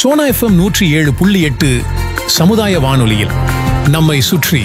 Sona FM நூற்றி ஏழு புள்ளி எட்டு சமுதாய வானொலியில் நம்மை சுற்றி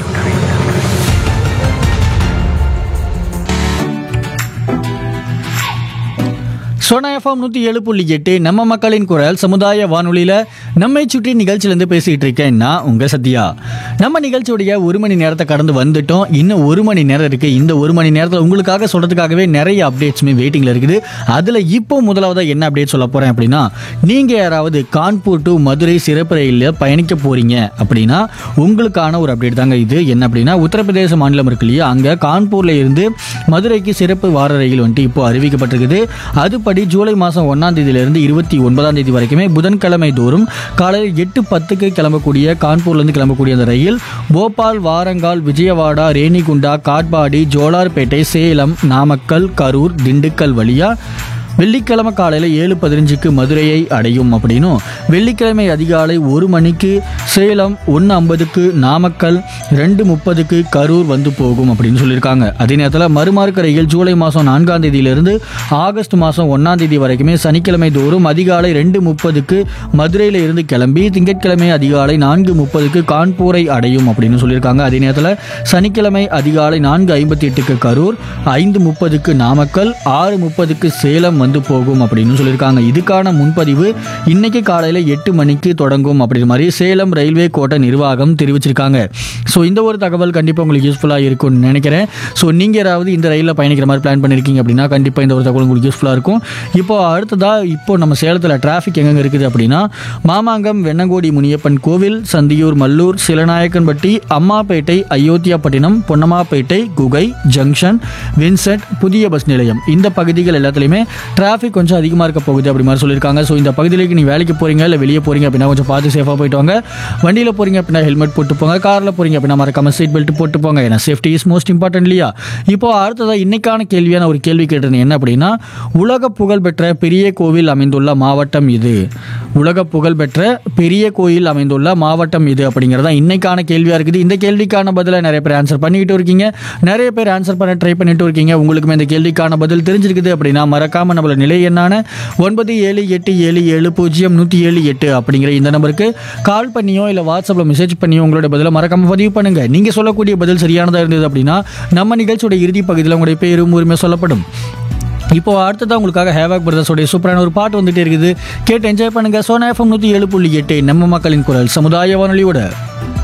சோனா எஃப்எம் நூற்றி ஏழு புள்ளி எட்டு நம்ம மக்களின் குரல் சமுதாய வானொலியில் நம்மை சுற்றி நிகழ்ச்சியிலேருந்து பேசிகிட்டு இருக்கேன் நான் உங்கள் சத்யா நம்ம நிகழ்ச்சியுடைய ஒரு மணி நேரத்தை கடந்து வந்துட்டோம் இன்னும் ஒரு மணி நேரம் இருக்குது இந்த ஒரு மணி நேரத்தில் உங்களுக்காக சொல்கிறதுக்காகவே நிறைய அப்டேட்ஸுமே வெயிட்டிங்கில் இருக்குது அதில் இப்போ முதலாவதாக என்ன அப்டேட் சொல்ல போகிறேன் அப்படின்னா நீங்கள் யாராவது கான்பூர் டு மதுரை சிறப்பு ரயிலில் பயணிக்க போகிறீங்க அப்படின்னா உங்களுக்கான ஒரு அப்டேட் தாங்க இது என்ன அப்படின்னா உத்தரப்பிரதேச மாநிலம் இருக்கு இல்லையா அங்கே கான்பூரில் இருந்து மதுரைக்கு சிறப்பு வார ரயில் வந்துட்டு இப்போ அறிவிக்கப்பட்டிருக்குது அதுபடி ஜூலை மாதம் ஒன்றாம் தேதியிலிருந்து இருபத்தி ஒன்பதாம் தேதி வரைக்குமே புதன்கிழமை தோறும் காலையில் எட்டு பத்துக்கு கிளம்பக்கூடிய கான்பூர்லேருந்து கிளம்பக்கூடிய அந்த ரயில் போபால் வாரங்கால் விஜயவாடா ரேணிகுண்டா காட்பாடி ஜோலார்பேட்டை சேலம் நாமக்கல் கரூர் திண்டுக்கல் வழியா வெள்ளிக்கிழமை காலையில் ஏழு பதினஞ்சுக்கு மதுரையை அடையும் அப்படின்னும் வெள்ளிக்கிழமை அதிகாலை ஒரு மணிக்கு சேலம் ஒன்று ஐம்பதுக்கு நாமக்கல் ரெண்டு முப்பதுக்கு கரூர் வந்து போகும் அப்படின்னு சொல்லியிருக்காங்க அதே நேரத்தில் மறுமார்க்க ரயில் ஜூலை மாதம் நான்காம் தேதியிலிருந்து ஆகஸ்ட் மாதம் ஒன்றாம் தேதி வரைக்குமே சனிக்கிழமை தோறும் அதிகாலை ரெண்டு முப்பதுக்கு மதுரையில் இருந்து கிளம்பி திங்கட்கிழமை அதிகாலை நான்கு முப்பதுக்கு கான்பூரை அடையும் அப்படின்னு சொல்லியிருக்காங்க அதே நேரத்தில் சனிக்கிழமை அதிகாலை நான்கு ஐம்பத்தி எட்டுக்கு கரூர் ஐந்து முப்பதுக்கு நாமக்கல் ஆறு முப்பதுக்கு சேலம் வந்து போகும் அப்படின்னு சொல்லியிருக்காங்க இதுக்கான முன்பதிவு இன்னைக்கு காலையில் எட்டு மணிக்கு தொடங்கும் அப்படின்ற மாதிரி சேலம் ரயில்வே கோட்ட நிர்வாகம் தெரிவிச்சிருக்காங்க ஸோ இந்த ஒரு தகவல் கண்டிப்பாக உங்களுக்கு யூஸ்ஃபுல்லாக இருக்கும்னு நினைக்கிறேன் ஸோ நீங்கள் யாராவது இந்த ரயிலில் பயணிக்கிற மாதிரி பிளான் பண்ணியிருக்கீங்க அப்படின்னா கண்டிப்பாக இந்த ஒரு தகவல் உங்களுக்கு யூஸ்ஃபுல்லாக இருக்கும் இப்போ அடுத்ததாக இப்போ நம்ம சேலத்தில் டிராஃபிக் எங்கெங்க இருக்குது அப்படின்னா மாமாங்கம் வெண்ணங்கோடி முனியப்பன் கோவில் சந்தியூர் மல்லூர் சிலநாயக்கன்பட்டி அம்மாப்பேட்டை அயோத்தியாப்பட்டினம் பொன்னம்மாப்பேட்டை குகை ஜங்ஷன் வின்சென்ட் புதிய பஸ் நிலையம் இந்த பகுதிகள் எல்லாத்துலேயுமே டிராஃபிக் கொஞ்சம் அதிகமாக இருக்க போகுது அப்படி மாதிரி சொல்லியிருக்காங்க ஸோ இந்த பகுதியிലേക്ക് நீ வேலைக்கு போகிறீங்க இல்லை வெளியே போகிறீங்க அப்படின்னா கொஞ்சம் பார்த்து சேஃபாக போயிட்டு வாங்க வண்டியில் போகிறீங்க அப்படின்னா ஹெல்மெட் போட்டு போங்க காரில் போகிறீங்க அப்படின்னா மறக்காம சீட் பெல்ட் போட்டு போங்க ஏன்னா சேஃப்டி இஸ் மோஸ்ட் இம்பார்ட்டன்ட் இல்லையா இப்போ அடுத்ததாக இன்னைக்கான கேள்வியான ஒரு கேள்வி கேட்டிருந்தேன் என்ன அப்படின்னா உலக புகழ்பெற்ற பெரிய கோவில் அமைந்துள்ள மாவட்டம் இது உலக புகழ்பெற்ற பெரிய கோயில் அமைந்துள்ள மாவட்டம் இது அப்படிங்கிறதா இன்னைக்கான கேள்வியாக இருக்குது இந்த கேள்விக்கான பதிலை நிறைய பேர் ஆன்சர் பண்ணிக்கிட்டு இருக்கீங்க நிறைய பேர் ஆன்சர் பண்ண ட்ரை பண்ணிட்டு இருக்கீங்க உங்களுக்குமே இந்த கேள்விக்கான பதில் தெரிஞ்சிருக்குது அப்படின்னா மறக்காம நம்மளோட நிலை என்னான ஒன்பது ஏழு எட்டு ஏழு ஏழு பூஜ்ஜியம் நூற்றி ஏழு எட்டு அப்படிங்கிற இந்த நம்பருக்கு கால் பண்ணியோ இல்லை வாட்ஸ்அப்பில் மெசேஜ் பண்ணியோ உங்களோட பதிலை மறக்காம பதிவு பண்ணுங்க நீங்கள் சொல்லக்கூடிய பதில் சரியானதாக இருந்தது அப்படின்னா நம்ம நிகழ்ச்சியோட இறுதி பகுதியில் உங்களுடைய பேரும் உரிமை சொல்லப்படும் இப்போ அடுத்ததான் உங்களுக்காக ஹேவாக் பிரதர்ஸோடைய சூப்பரான ஒரு பாட்டு வந்துட்டே இருக்குது கேட்டு என்ஜாய் பண்ணுங்க சோனா எஃப்எம் நூற்றி ஏழு புள்ளி எட்டு நம்ம மக்களின் குரல் சமுதாய வானொலியோட